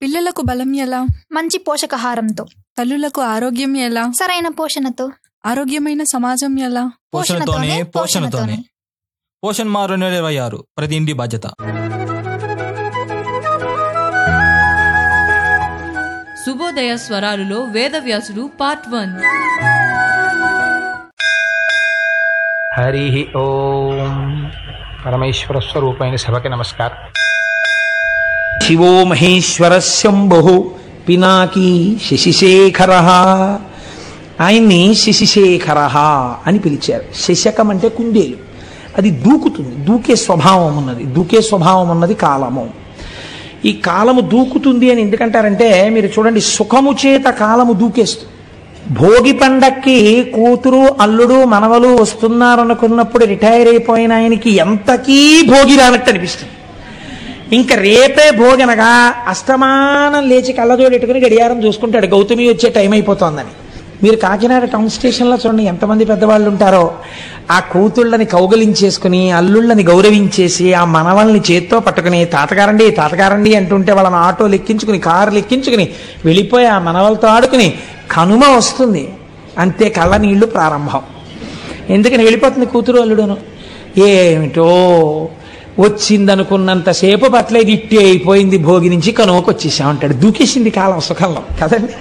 పిల్లలకు బలం ఎలా మంచి పోషకాహారంతో తల్లులకు ఆరోగ్యం ఎలా సరైన పోషణతో ఆరోగ్యమైన సమాజం ఎలా పోషణతోనే పోషణతోనే పోషణ్ మా రెండు వేల ఇరవై ఆరు ప్రతి ఇంటి బాధ్యత శుభోదయ స్వరాలులో వేదవ్యాసుడు పార్ట్ వన్ హరి ఓం పరమేశ్వర స్వరూపమైన సభకి నమస్కారం శివో మహేశ్వర శంభు పినాకీ శశిశేఖర ఆయన్ని శశిశేఖర అని పిలిచారు శశకం అంటే కుందేలు అది దూకుతుంది దూకే స్వభావం ఉన్నది దూకే స్వభావం ఉన్నది కాలము ఈ కాలము దూకుతుంది అని ఎందుకంటారంటే మీరు చూడండి సుఖము చేత కాలము దూకేస్తుంది భోగి పండక్కి కూతురు అల్లుడు మనవలు వస్తున్నారనుకున్నప్పుడు రిటైర్ అయిపోయిన ఆయనకి ఎంతకీ భోగి రానట్టు అనిపిస్తుంది ఇంకా రేపే భోగనగా అస్తమానం లేచి కళ్ళజోడెట్టుకుని గడియారం చూసుకుంటాడు గౌతమి వచ్చే టైం అయిపోతోందని మీరు కాకినాడ టౌన్ స్టేషన్లో చూడండి ఎంతమంది పెద్దవాళ్ళు ఉంటారో ఆ కూతుళ్ళని కౌగలించేసుకుని అల్లుళ్ళని గౌరవించేసి ఆ మనవల్ని చేత్తో పట్టుకుని తాతగారండి తాతగారండి అంటుంటే వాళ్ళని ఆటోలు ఎక్కించుకుని కారులు ఎక్కించుకుని వెళ్ళిపోయి ఆ మనవలతో ఆడుకుని కనుమ వస్తుంది అంతే కళ్ళ నీళ్లు ప్రారంభం ఎందుకని వెళ్ళిపోతుంది కూతురు అల్లుడును ఏమిటో వచ్చిందనుకున్నంతసేపు పట్లేదు ఇట్టి అయిపోయింది భోగి నుంచి కనుమకు వచ్చేసామంటాడు దూకేసింది కాలం సుఖంలో కదండి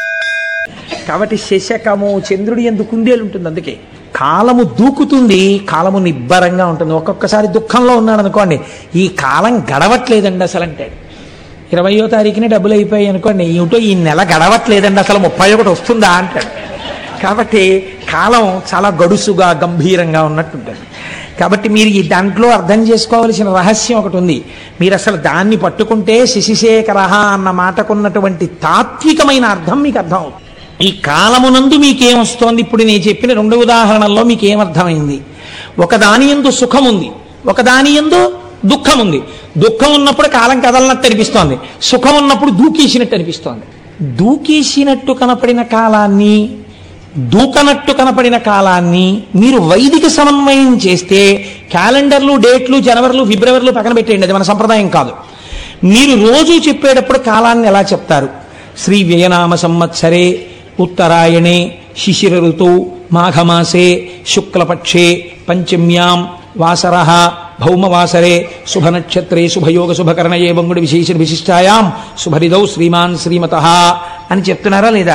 కాబట్టి శశకము చంద్రుడి ఎందు కుందేలు ఉంటుంది అందుకే కాలము దూకుతుంది కాలము నిబ్బరంగా ఉంటుంది ఒక్కొక్కసారి దుఃఖంలో ఉన్నాడు అనుకోండి ఈ కాలం గడవట్లేదండి అసలు అంటాడు ఇరవయో తారీఖునే డబ్బులు అయిపోయాయి అనుకోండి ఏమిటో ఈ నెల గడవట్లేదండి అసలు ముప్పై ఒకటి వస్తుందా అంటాడు కాబట్టి కాలం చాలా గడుసుగా గంభీరంగా ఉన్నట్టుంటుంది కాబట్టి మీరు ఈ దాంట్లో అర్థం చేసుకోవలసిన రహస్యం ఒకటి ఉంది మీరు అసలు దాన్ని పట్టుకుంటే శశిశేఖర అన్న మాటకున్నటువంటి తాత్వికమైన అర్థం మీకు అర్థం అవుతుంది ఈ కాలమునందు మీకేమొస్తోంది ఇప్పుడు నేను చెప్పిన రెండు ఉదాహరణల్లో మీకేమర్థమైంది ఒకదాని ఎందు సుఖం ఉంది ఒకదాని ఎందు దుఃఖం ఉంది దుఃఖం ఉన్నప్పుడు కాలం కదలనట్టు అనిపిస్తోంది సుఖం ఉన్నప్పుడు దూకేసినట్టు అనిపిస్తోంది దూకేసినట్టు కనపడిన కాలాన్ని దూకనట్టు కనపడిన కాలాన్ని మీరు వైదిక సమన్వయం చేస్తే క్యాలెండర్లు డేట్లు జనవరిలు ఫిబ్రవరిలు పక్కన పెట్టేయండి అది మన సంప్రదాయం కాదు మీరు రోజు చెప్పేటప్పుడు కాలాన్ని ఎలా చెప్తారు శ్రీ వ్యయనామ సంవత్సరే ఉత్తరాయణే శిశిర ఋతౌ మాఘమాసే శుక్లపక్షే పంచమ్యాం వాసర భౌమవాసరే శుభనక్షత్రే శుభయోగ శుభకరణయే బంగుడు విశేష విశిష్టాయాం శుభరిదౌ శ్రీమాన్ శ్రీమత అని చెప్తున్నారా లేదా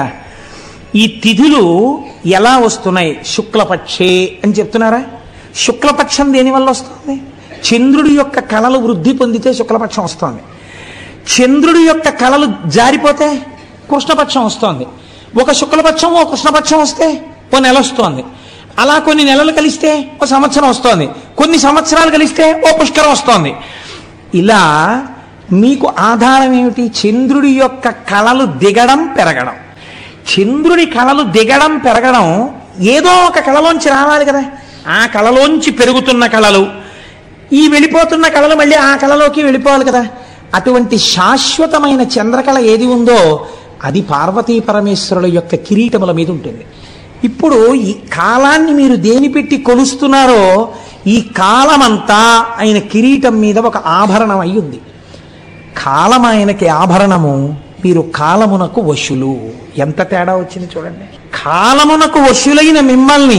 ఈ తిథులు ఎలా వస్తున్నాయి శుక్లపక్షే అని చెప్తున్నారా శుక్లపక్షం దేనివల్ల వస్తుంది చంద్రుడి యొక్క కళలు వృద్ధి పొందితే శుక్లపక్షం వస్తుంది చంద్రుడి యొక్క కళలు జారిపోతే కృష్ణపక్షం వస్తోంది ఒక శుక్లపక్షం ఓ కృష్ణపక్షం వస్తే ఓ నెల వస్తోంది అలా కొన్ని నెలలు కలిస్తే ఓ సంవత్సరం వస్తోంది కొన్ని సంవత్సరాలు కలిస్తే ఓ పుష్కరం వస్తోంది ఇలా మీకు ఆధారం ఏమిటి చంద్రుడి యొక్క కళలు దిగడం పెరగడం చంద్రుడి కళలు దిగడం పెరగడం ఏదో ఒక కళలోంచి రావాలి కదా ఆ కళలోంచి పెరుగుతున్న కళలు ఈ వెళ్ళిపోతున్న కళలు మళ్ళీ ఆ కళలోకి వెళ్ళిపోవాలి కదా అటువంటి శాశ్వతమైన చంద్రకళ ఏది ఉందో అది పార్వతీ పరమేశ్వరుల యొక్క కిరీటముల మీద ఉంటుంది ఇప్పుడు ఈ కాలాన్ని మీరు దేని పెట్టి కొలుస్తున్నారో ఈ కాలమంతా ఆయన కిరీటం మీద ఒక ఆభరణం అయి ఉంది కాలం ఆయనకి ఆభరణము మీరు కాలమునకు వశులు ఎంత తేడా వచ్చింది చూడండి కాలమునకు వశులైన మిమ్మల్ని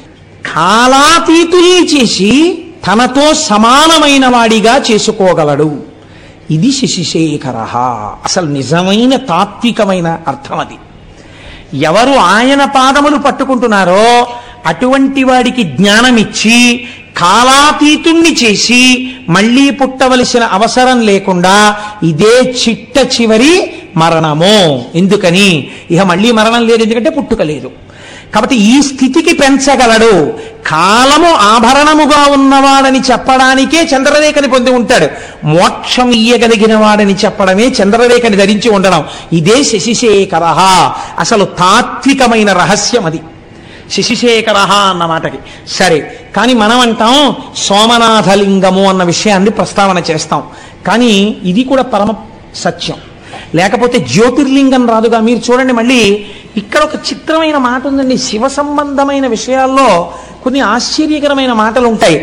కాలాతీతుల్ని చేసి తనతో సమానమైన వాడిగా చేసుకోగలడు ఇది శశిశేఖర అసలు నిజమైన తాత్వికమైన అర్థం అది ఎవరు ఆయన పాదములు పట్టుకుంటున్నారో అటువంటి వాడికి జ్ఞానమిచ్చి కాలాతీతుణ్ణి చేసి మళ్ళీ పుట్టవలసిన అవసరం లేకుండా ఇదే చిట్ట చివరి మరణము ఎందుకని ఇక మళ్ళీ మరణం లేదు ఎందుకంటే పుట్టుక లేదు కాబట్టి ఈ స్థితికి పెంచగలడు కాలము ఆభరణముగా ఉన్నవాడని చెప్పడానికే చంద్రరేఖని పొంది ఉంటాడు మోక్షం ఇయ్యగలిగిన వాడని చెప్పడమే చంద్రరేఖని ధరించి ఉండడం ఇదే శశిశేఖర అసలు తాత్వికమైన రహస్యం అది శశిశేఖర అన్న మాటకి సరే కానీ మనం అంటాం సోమనాథలింగము అన్న విషయాన్ని ప్రస్తావన చేస్తాం కానీ ఇది కూడా పరమ సత్యం లేకపోతే జ్యోతిర్లింగం రాదుగా మీరు చూడండి మళ్ళీ ఇక్కడ ఒక చిత్రమైన మాట ఉందండి శివ సంబంధమైన విషయాల్లో కొన్ని ఆశ్చర్యకరమైన మాటలు ఉంటాయి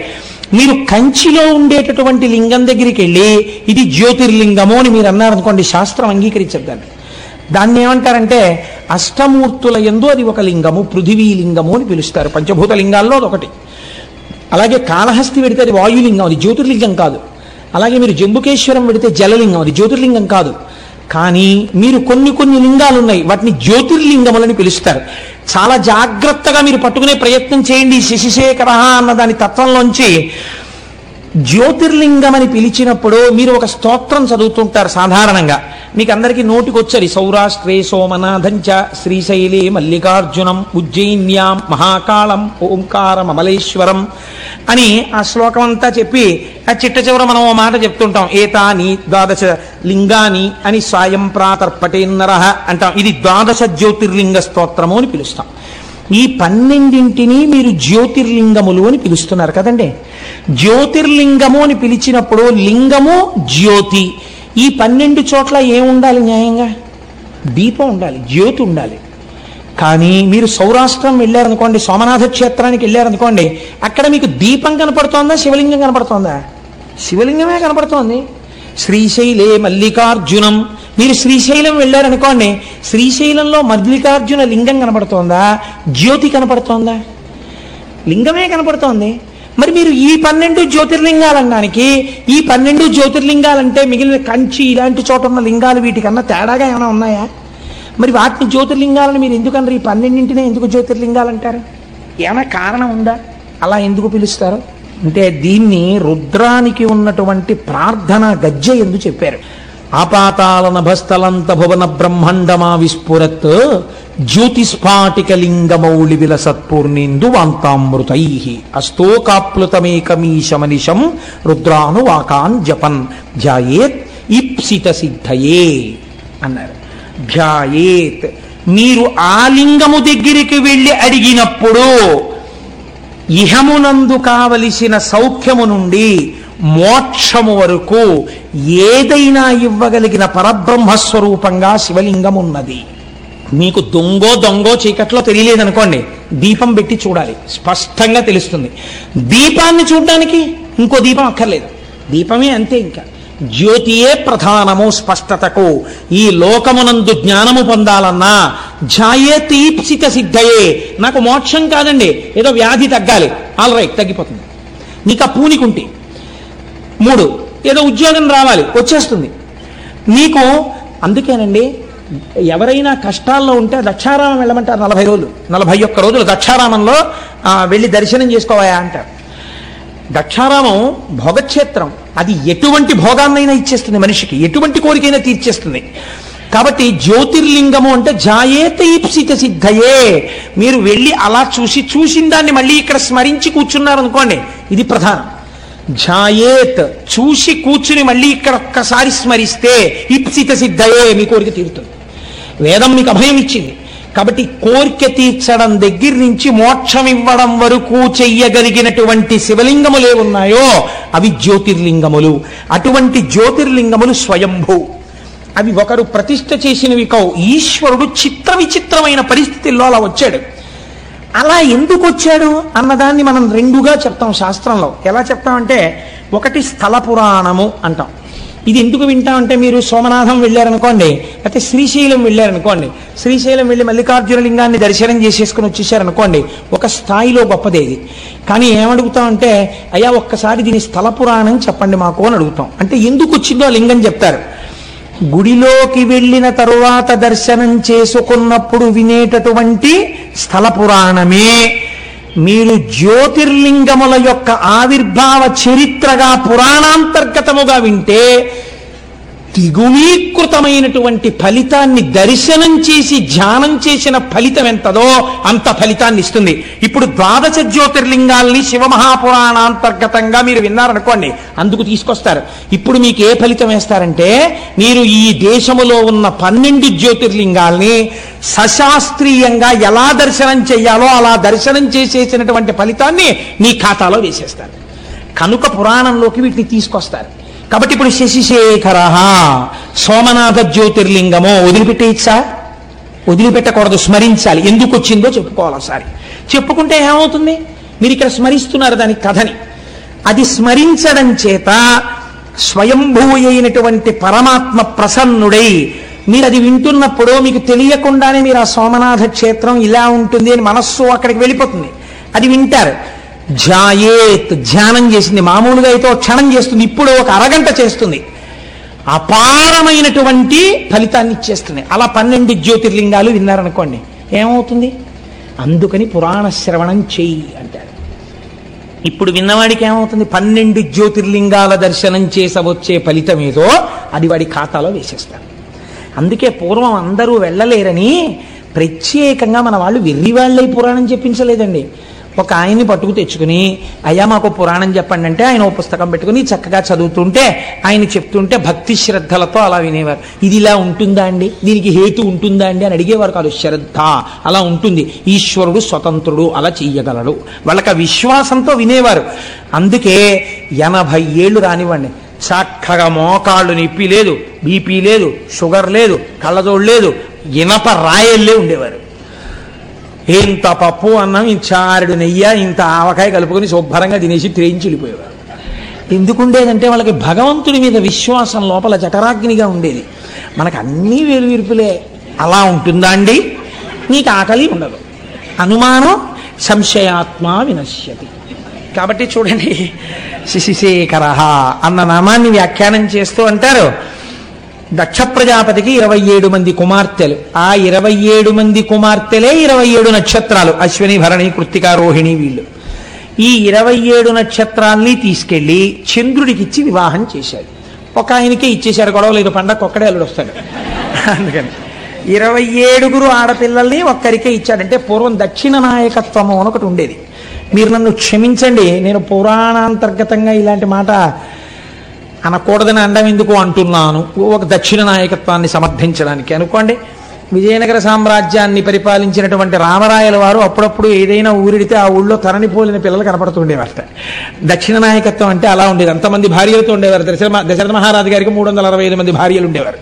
మీరు కంచిలో ఉండేటటువంటి లింగం దగ్గరికి వెళ్ళి ఇది జ్యోతిర్లింగము అని మీరు అన్నారనుకోండి శాస్త్రం అంగీకరించదు దాన్ని దాన్ని ఏమంటారంటే అష్టమూర్తుల ఎందు అది ఒక లింగము పృథివీ లింగము అని పిలుస్తారు పంచభూత లింగాల్లో అది ఒకటి అలాగే కాళహస్తి పెడితే అది వాయులింగం అది జ్యోతిర్లింగం కాదు అలాగే మీరు జంబుకేశ్వరం పెడితే జలలింగం అది జ్యోతిర్లింగం కాదు కానీ మీరు కొన్ని కొన్ని లింగాలు ఉన్నాయి వాటిని జ్యోతిర్లింగములని పిలుస్తారు చాలా జాగ్రత్తగా మీరు పట్టుకునే ప్రయత్నం చేయండి శశిశేఖర అన్న దాని తత్వంలోంచి జ్యోతిర్లింగం అని పిలిచినప్పుడు మీరు ఒక స్తోత్రం చదువుతుంటారు సాధారణంగా మీకు అందరికీ నోటికొచ్చరి సౌరాష్ట్రే సోమనాథంచ శ్రీశైలే మల్లికార్జునం ఉజ్జయిన్యాం మహాకాళం ఓంకారం అమలేశ్వరం అని ఆ శ్లోకం అంతా చెప్పి ఆ చిట్ట చివర మనం ఓ మాట చెప్తుంటాం ఏతాని ద్వాదశ లింగాని అని సాయం ప్రాతర్పటేన్నర అంటాం ఇది ద్వాదశ జ్యోతిర్లింగ స్తోత్రము అని పిలుస్తాం ఈ పన్నెండింటిని మీరు జ్యోతిర్లింగములు అని పిలుస్తున్నారు కదండి జ్యోతిర్లింగము అని పిలిచినప్పుడు లింగము జ్యోతి ఈ పన్నెండు చోట్ల ఏముండాలి న్యాయంగా దీపం ఉండాలి జ్యోతి ఉండాలి కానీ మీరు సౌరాష్ట్రం వెళ్ళారనుకోండి సోమనాథ క్షేత్రానికి వెళ్ళారనుకోండి అక్కడ మీకు దీపం కనపడుతోందా శివలింగం కనపడుతోందా శివలింగమే కనపడుతోంది శ్రీశైలే మల్లికార్జునం మీరు శ్రీశైలం వెళ్ళారనుకోండి శ్రీశైలంలో మల్లికార్జున లింగం కనపడుతోందా జ్యోతి కనపడుతోందా లింగమే కనపడుతోంది మరి మీరు ఈ పన్నెండు జ్యోతిర్లింగాలనడానికి ఈ పన్నెండు జ్యోతిర్లింగాలంటే మిగిలిన కంచి ఇలాంటి చోట ఉన్న లింగాలు వీటికన్నా తేడాగా ఏమైనా ఉన్నాయా మరి వాటిని జ్యోతిర్లింగాలను మీరు ఎందుకన్నారు ఈ పన్నెండింటినే ఎందుకు జ్యోతిర్లింగాలు అంటారు ఏమైనా కారణం ఉందా అలా ఎందుకు పిలుస్తారు అంటే దీన్ని రుద్రానికి ఉన్నటువంటి ప్రార్థన గజ్జె ఎందు చెప్పారు ఆపాతాల నభస్థలంత భువన బ్రహ్మాండమా విస్ఫురత్ జ్యోతిస్ఫాటిక లింగమౌళి విలసత్పూర్ణేందు వాంతామృతై అస్తోకాప్లుతమేకమీశమనిశం రుద్రాను వాకాన్ జపన్ ధ్యాయేత్ ఇప్సిత సిద్ధయే అన్నారు ధ్యాయేత్ మీరు ఆ లింగము దగ్గరికి వెళ్ళి అడిగినప్పుడు ఇహమునందు కావలసిన సౌఖ్యము నుండి మోక్షము వరకు ఏదైనా ఇవ్వగలిగిన పరబ్రహ్మస్వరూపంగా శివలింగం ఉన్నది మీకు దొంగో దొంగో చీకట్లో తెలియలేదనుకోండి దీపం పెట్టి చూడాలి స్పష్టంగా తెలుస్తుంది దీపాన్ని చూడడానికి ఇంకో దీపం అక్కర్లేదు దీపమే అంతే ఇంకా జ్యోతియే ప్రధానము స్పష్టతకు ఈ లోకమునందు జ్ఞానము పొందాలన్నా ఝాయే తీప్సిత సిద్ధయే నాకు మోక్షం కాదండి ఏదో వ్యాధి తగ్గాలి ఆల్ రైట్ తగ్గిపోతుంది నీకు ఆ పూనికుంటే మూడు ఏదో ఉద్యోగం రావాలి వచ్చేస్తుంది నీకు అందుకేనండి ఎవరైనా కష్టాల్లో ఉంటే దక్షారామం వెళ్ళమంటారు నలభై రోజులు నలభై ఒక్క రోజులు దక్షారామంలో ఆ, వెళ్ళి దర్శనం చేసుకోవాయా అంటారు దక్షారామం భోగక్షేత్రం అది ఎటువంటి భోగాన్నైనా ఇచ్చేస్తుంది మనిషికి ఎటువంటి కోరికైనా తీర్చేస్తుంది కాబట్టి జ్యోతిర్లింగము అంటే జాయేత ఈప్సిత సిద్ధయే మీరు వెళ్ళి అలా చూసి చూసిన దాన్ని మళ్ళీ ఇక్కడ స్మరించి కూర్చున్నారనుకోండి ఇది ప్రధానం ఝాయేత్ చూసి కూర్చుని మళ్ళీ ఇక్కడ ఒక్కసారి స్మరిస్తే ఇప్సిత సిద్ధయే మీ కోరిక తీరుతుంది వేదం మీకు అభయం ఇచ్చింది కాబట్టి కోరిక తీర్చడం దగ్గర నుంచి మోక్షం ఇవ్వడం వరకు చెయ్యగలిగినటువంటి శివలింగములు ఏమున్నాయో అవి జ్యోతిర్లింగములు అటువంటి జ్యోతిర్లింగములు స్వయంభూ అవి ఒకరు ప్రతిష్ఠ చేసినవి కావు ఈశ్వరుడు చిత్ర విచిత్రమైన పరిస్థితుల్లో అలా వచ్చాడు అలా ఎందుకు వచ్చాడు అన్నదాన్ని మనం రెండుగా చెప్తాం శాస్త్రంలో ఎలా చెప్తామంటే ఒకటి స్థల పురాణము అంటాం ఇది ఎందుకు వింటామంటే మీరు సోమనాథం వెళ్ళారనుకోండి అయితే శ్రీశైలం వెళ్ళారనుకోండి శ్రీశైలం వెళ్ళి మల్లికార్జున లింగాన్ని దర్శనం చేసేసుకుని వచ్చేసారనుకోండి ఒక స్థాయిలో గొప్పదే ఇది కానీ ఏమడుగుతామంటే అయ్యా ఒక్కసారి దీని స్థల పురాణం చెప్పండి మాకు అని అడుగుతాం అంటే ఎందుకు వచ్చిందో ఆ లింగం చెప్తారు గుడిలోకి వెళ్ళిన తరువాత దర్శనం చేసుకున్నప్పుడు వినేటటువంటి స్థల పురాణమే మీరు జ్యోతిర్లింగముల యొక్క ఆవిర్భావ చరిత్రగా పురాణాంతర్గతముగా వింటే ద్విగుణీకృతమైనటువంటి ఫలితాన్ని దర్శనం చేసి ధ్యానం చేసిన ఫలితం ఎంతదో అంత ఫలితాన్ని ఇస్తుంది ఇప్పుడు ద్వాదశ జ్యోతిర్లింగాల్ని శివమహాపురాణాంతర్గతంగా మీరు విన్నారనుకోండి అందుకు తీసుకొస్తారు ఇప్పుడు మీకు ఏ ఫలితం వేస్తారంటే మీరు ఈ దేశములో ఉన్న పన్నెండు జ్యోతిర్లింగాల్ని సశాస్త్రీయంగా ఎలా దర్శనం చెయ్యాలో అలా దర్శనం చేసేసినటువంటి ఫలితాన్ని మీ ఖాతాలో వేసేస్తారు కనుక పురాణంలోకి వీటిని తీసుకొస్తారు కాబట్టి ఇప్పుడు శశిశేఖర సోమనాథ జ్యోతిర్లింగమో వదిలిపెట్టేయచ్చా వదిలిపెట్టకూడదు స్మరించాలి ఎందుకు వచ్చిందో చెప్పుకోవాలి ఒకసారి చెప్పుకుంటే ఏమవుతుంది మీరు ఇక్కడ స్మరిస్తున్నారు దాని కథని అది స్మరించడం చేత స్వయంభూ అయినటువంటి పరమాత్మ ప్రసన్నుడై మీరు అది వింటున్నప్పుడు మీకు తెలియకుండానే మీరు ఆ సోమనాథ క్షేత్రం ఇలా ఉంటుంది అని మనస్సు అక్కడికి వెళ్ళిపోతుంది అది వింటారు ధ్యాయేత్ ధ్యానం చేసింది మామూలుగా అయితే ఒక క్షణం చేస్తుంది ఇప్పుడు ఒక అరగంట చేస్తుంది అపారమైనటువంటి ఫలితాన్ని ఇచ్చేస్తుంది అలా పన్నెండు జ్యోతిర్లింగాలు విన్నారనుకోండి ఏమవుతుంది అందుకని పురాణ శ్రవణం చెయ్యి అంటాడు ఇప్పుడు విన్నవాడికి ఏమవుతుంది పన్నెండు జ్యోతిర్లింగాల దర్శనం చేసవచ్చే ఫలితం ఏదో అది వాడి ఖాతాలో వేసేస్తారు అందుకే పూర్వం అందరూ వెళ్ళలేరని ప్రత్యేకంగా మన వాళ్ళు వెర్రి వాళ్ళై పురాణం చెప్పించలేదండి ఒక ఆయన్ని పట్టుకు తెచ్చుకుని అయ్యా మాకు పురాణం చెప్పండి అంటే ఆయన ఓ పుస్తకం పెట్టుకుని చక్కగా చదువుతుంటే ఆయన చెప్తుంటే భక్తి శ్రద్ధలతో అలా వినేవారు ఇది ఇలా ఉంటుందా అండి దీనికి హేతు ఉంటుందా అండి అని అడిగేవారు కాదు శ్రద్ధ అలా ఉంటుంది ఈశ్వరుడు స్వతంత్రుడు అలా చెయ్యగలడు వాళ్ళకి ఆ విశ్వాసంతో వినేవారు అందుకే ఎనభై ఏళ్ళు రానివ్వండి చక్కగా మోకాళ్ళు నొప్పి లేదు బీపీ లేదు షుగర్ లేదు కళ్ళజోడు లేదు ఇనప రాయల్లే ఉండేవారు ఇంత పప్పు అన్నం ఇంత చారుడు నెయ్యి ఇంత ఆవకాయ కలుపుకొని శుభ్రంగా తినేసి ట్రైన్ వెళ్ళిపోయేవారు ఎందుకు ఉండేదంటే వాళ్ళకి భగవంతుడి మీద విశ్వాసం లోపల జఠరాగ్నిగా ఉండేది మనకు అన్నీ వేరువిరుపులే అలా ఉంటుందా అండి నీకు ఆకలి ఉండదు అనుమానం సంశయాత్మ వినశ్యతి కాబట్టి చూడండి శిశిశేఖర అన్న నామాన్ని వ్యాఖ్యానం చేస్తూ అంటారు దక్ష ప్రజాపతికి ఇరవై ఏడు మంది కుమార్తెలు ఆ ఇరవై ఏడు మంది కుమార్తెలే ఇరవై ఏడు నక్షత్రాలు అశ్విని భరణి కృత్తిక రోహిణి వీళ్ళు ఈ ఇరవై ఏడు నక్షత్రాల్ని తీసుకెళ్లి చంద్రుడికిచ్చి వివాహం చేశాడు ఒక ఆయనకే ఇచ్చేశారు గొడవ లేదు పండగ ఒక్కడే అల్లుడు వస్తాడు అందుకని ఇరవై ఏడుగురు ఆడపిల్లల్ని ఒక్కరికే ఇచ్చాడంటే పూర్వం దక్షిణ నాయకత్వము అని ఒకటి ఉండేది మీరు నన్ను క్షమించండి నేను పురాణాంతర్గతంగా ఇలాంటి మాట అనకూడదని అండం ఎందుకు అంటున్నాను ఒక దక్షిణ నాయకత్వాన్ని సమర్థించడానికి అనుకోండి విజయనగర సామ్రాజ్యాన్ని పరిపాలించినటువంటి రామరాయల వారు అప్పుడప్పుడు ఏదైనా ఊరిడితే ఆ ఊళ్ళో తరణిపోలిన పిల్లలు కనపడుతుండేవారట దక్షిణ నాయకత్వం అంటే అలా ఉండేది అంతమంది భార్యలతో ఉండేవారు దశరథ దశరథ మహారాజు గారికి మూడు వందల అరవై ఐదు మంది భార్యలు ఉండేవారు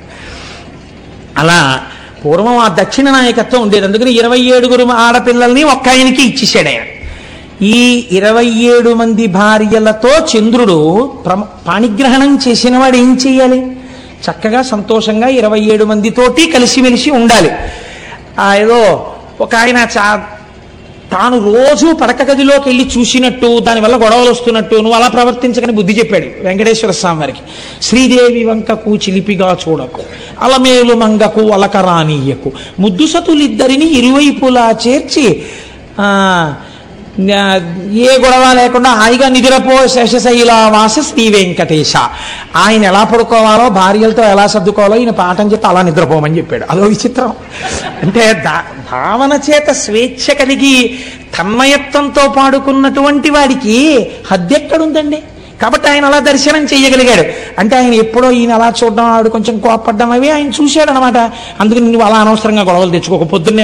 అలా పూర్వం ఆ దక్షిణ నాయకత్వం ఉండేది అందుకని ఇరవై ఏడుగురు ఆడపిల్లల్ని ఒక్క ఆయనకి ఇచ్చేసాడు ఆయన ఈ ఇరవై ఏడు మంది భార్యలతో చంద్రుడు ప్రమ పాణిగ్రహణం చేసిన వాడు ఏం చెయ్యాలి చక్కగా సంతోషంగా ఇరవై ఏడు మందితోటి కలిసిమెలిసి ఉండాలి ఆ ఏదో ఒక ఆయన చా తాను రోజు పడక గదిలోకి వెళ్ళి చూసినట్టు దానివల్ల గొడవలు వస్తున్నట్టు నువ్వు అలా ప్రవర్తించకని బుద్ధి చెప్పాడు వెంకటేశ్వర స్వామి వారికి శ్రీదేవి వంకకు చిలిపిగా చూడకు అలమేలు మంగకు అలకరానీయకు ముద్దు సతులిద్దరిని ఇరువైపులా చేర్చి ఆ న్యా- ఏ గొడవ లేకుండా హాయిగా నిద్రపో శేషశైలవాస శ్రీ వెంకటేశ ఆయన ఎలా పడుకోవాలో భార్యలతో ఎలా సర్దుకోవాలో ఈయన పాఠం చెప్పి అలా నిద్రపోమని చెప్పాడు అదో విచిత్రం అంటే దా- భావన చేత స్వేచ్ఛ కలిగి తన్మయత్వంతో పాడుకున్నటువంటి వాడికి హద్దెక్కడుందండి కాబట్టి ఆయన అలా దర్శనం చేయగలిగాడు అంటే ఆయన ఎప్పుడో ఈయన అలా చూడడం ఆవిడ కొంచెం కోపడ్డం అవి ఆయన చూశాడు అనమాట అందుకని నువ్వు అలా అనవసరంగా గొడవలు తెచ్చుకోక పొద్దున్నే